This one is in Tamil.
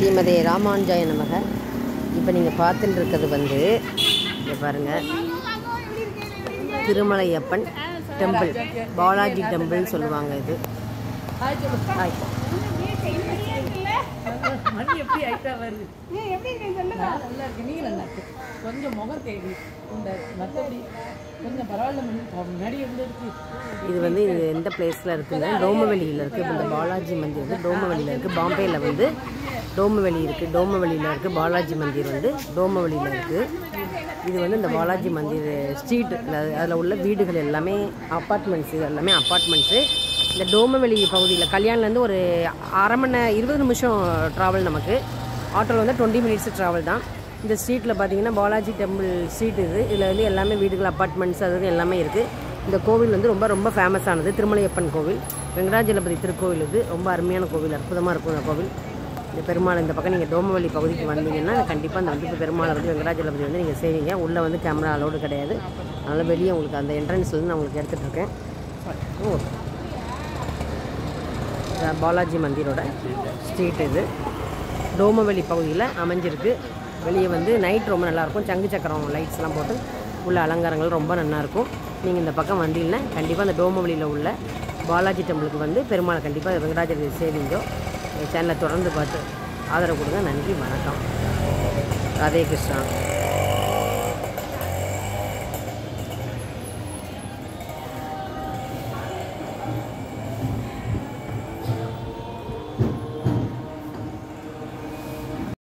ஸ்ரீமதே ராமானுஜாய நமக இப்போ நீங்கள் பார்த்துட்டு இருக்கிறது வந்து இங்கே பாருங்கள் திருமலையப்பன் டெம்பிள் பாலாஜி டெம்பிள்னு சொல்லுவாங்க இது ஹாய் மணி எப்படி ஹைட்டா வருது நான் நல்லா இருக்கு நீங்க நல்லா இருக்கு கொஞ்சம் முகம் தேடி இந்த மற்றபடி கொஞ்சம் பரவாயில்ல மணி முன்னாடி எப்படி இருக்கு இது வந்து இது எந்த பிளேஸில் இருக்குன்னா டோமவெளியில் இருக்குது இப்போ இந்த பாலாஜி மந்திர் வந்து டோமவெளியில் இருக்குது பாம்பேயில் வந்து டோமவெளி இருக்குது டோமவெளியில் இருக்குது பாலாஜி மந்திர் வந்து டோமவெளியில் இருக்குது இது வந்து இந்த பாலாஜி மந்திர் ஸ்ட்ரீட் அதில் உள்ள வீடுகள் எல்லாமே அப்பார்ட்மெண்ட்ஸ் இது எல்லாமே அப்பார்ட்மெண்ட்ஸு இந்த டோமவெளி பகுதியில் கல்யாண்லேருந்து ஒரு அரை மணி நேரம் இருபது நிமிஷம் ட்ராவல் நமக்கு ஆட்டோவில் வந்து டுவெண்ட்டி மினிட்ஸ் ட்ராவல் தான் இந்த ஸ்ட்ரீட்டில் பார்த்தீங்கன்னா பாலாஜி டெம்பிள் ஸ்ட்ரீட் இது இதில் வந்து எல்லாமே வீடுகள் அப்பார்ட்மெண்ட்ஸ் அது இது எல்லாமே இருக்குது இந்த கோவில் வந்து ரொம்ப ரொம்ப ஃபேமஸானது திருமலையப்பன் கோவில் வெங்கடாஜலபதி திருக்கோவில் இது ரொம்ப அருமையான கோவில் அற்புதமாக இருக்கும் இந்த கோவில் இந்த பெருமாள் இந்த பக்கம் நீங்கள் டோமவெளி பகுதிக்கு வந்தீங்கன்னா கண்டிப்பாக அந்த வந்து இப்போ பெருமாளை வந்து வெங்கடாஜலபதி வந்து நீங்கள் செய்வீங்க உள்ளே வந்து கேமரா அலோடு கிடையாது அதனால் வெளியே உங்களுக்கு அந்த என்ட்ரன்ஸ்லேருந்து நான் உங்களுக்கு எடுத்துகிட்டு இருக்கேன் ஓ அஹ் பாலாஜி மந்திரோட ஸ்ட்ரீட் இது டோமவெளி பகுதியில் அமைஞ்சிருக்கு வெளியே வந்து நைட் ரொம்ப நல்லாயிருக்கும் சங்கு சக்கரம் லைட்ஸ்லாம் போட்டு உள்ள அலங்காரங்கள் ரொம்ப நல்லாயிருக்கும் நீங்கள் இந்த பக்கம் வந்தீங்கன்னா கண்டிப்பாக அந்த டோமவெளியில் உள்ள பாலாஜி டெம்பிளுக்கு வந்து பெருமாளை கண்டிப்பாக வெங்கடாஜலபதி சேவிங்கோ என் சேனலை தொடர்ந்து பார்த்து ஆதரவு கொடுங்க நன்றி வணக்கம் ராதே கிருஷ்ணா